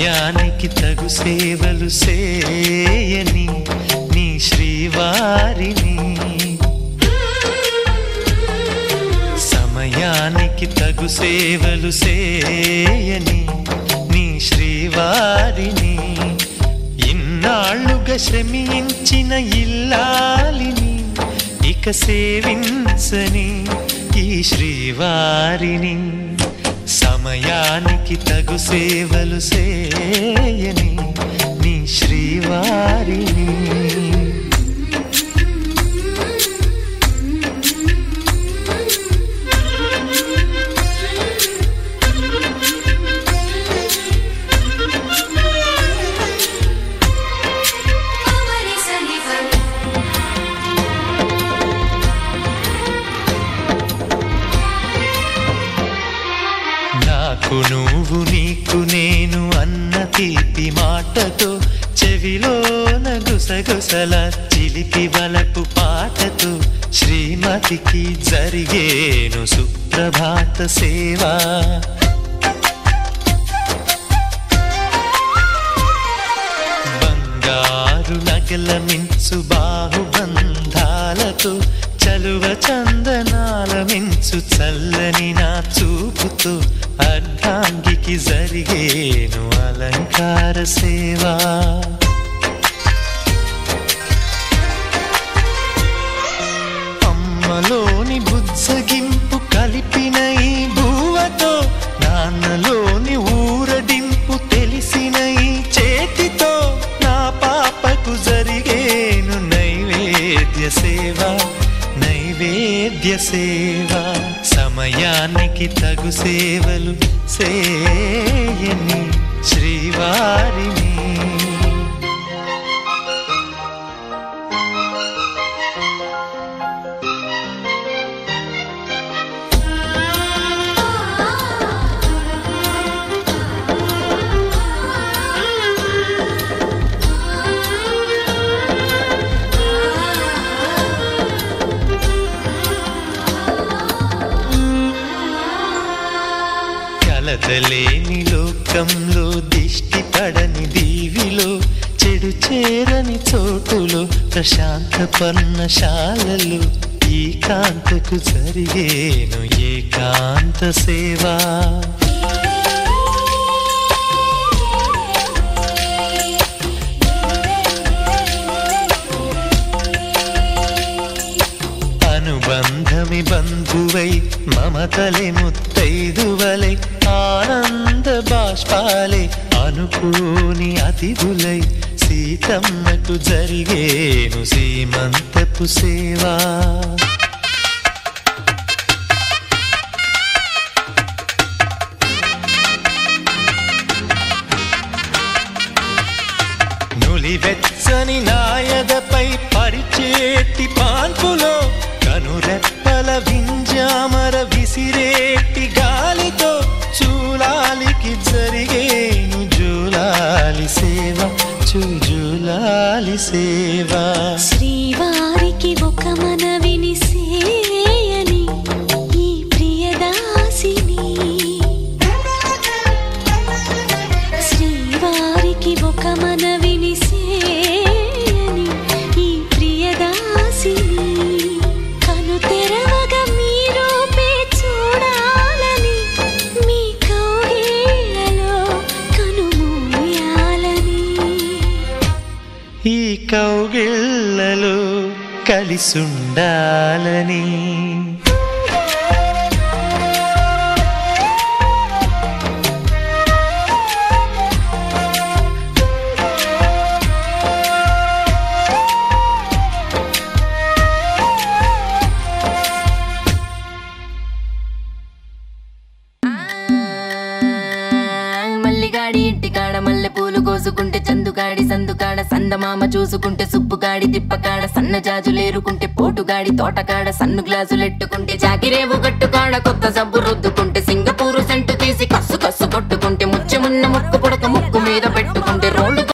సమయానికి తగు సేవలు సేయని నీ శ్రీవారిని సమయానికి తగు సేవలు సేయని నీ శ్రీవారిని ఇన్నాళ్ళుగా శ్రమించిన ఇల్లాలిని ఇక సేవించని ఈ శ్రీవారిని సమయానికి తగు సేవలు సేయని నీ శ్రీవారిని Amare Sanifa నాకు నువ్వు నీకు నేను అన్న తీపి మాటతో చెవిలోన గుసగుసల చిలిపి వలపు పాటతో శ్రీమతికి జరిగేను సుప్రభాత సేవా బంగారు నగల మించు బాహుబంధాలతో చలువ చందనాల మించు చల్లని నా చూపుతో అర్ధాంగికి జరిగేను అలంకార సేవా అమ్మలోని బుజ్జగింపు కలిపిన ఈ భూవతో నాన్నలోని ఊరడింపు తెలిసిన ఈ చేతితో నా పాపకు జరిగేను నైవేద్య సేవ నైవేద్య సేవ సమయానికి తగు సేవలు సేయని శ్రీవారిని కలతలేని లోకంలో దిష్టి పడని దీవిలో చెడు చేరని చోటులో ప్రశాంత పర్ణశాలలో ఈ కాంతకు జరిగేను ఏకాంత సేవా అనుబంధమి బంధువై మమతలే ముత్తైదువలై ఆనంద బాష్పాలే అనుకోని అతిథులై సీతమ్మకు జరిగేను సీమంతపు సేవా నులివెచ్చని నాయదపై పరిచేటి పాన్పులో కనురెప్పల వింజామర విసిరేటి గాలితో చూలాలికి జరిగేను జూలాలి సేవ చూజూలాలి సేవ శ్రీవారికి ఒక మనవిని సేయని ఈ ప్రియదాసిని శ్రీవారికి ఒక మనవిని సేయని ఈ ప్రియదాసిని కను తెరవగా మీ రూపే చూడాలని మీ కౌగిళ్ళలో కనుమూయాలని ఈ కౌగిళ్ళలో కలిసుండాలని మల్లిగాడి ఇంటికాడ మల్లె పూలు కోసుకుంటే చందుగాడి సందుకాడ సందమామ చూసుకుంటే సుబ్బుగాడి తిప్పకాడ సన్న జాజులేరుకుంటే పోటుగాడి తోటకాడ సన్ను గ్లాసులెట్టుకుంటే జాకిరేవు గట్టుకాడ కొత్త సబ్బు రుద్దుకుంటే సింగపూరు సెంటు తీసి కస్సు కస్సు కొట్టుకుంటే ముచ్చెమున్న ముక్కు పుడక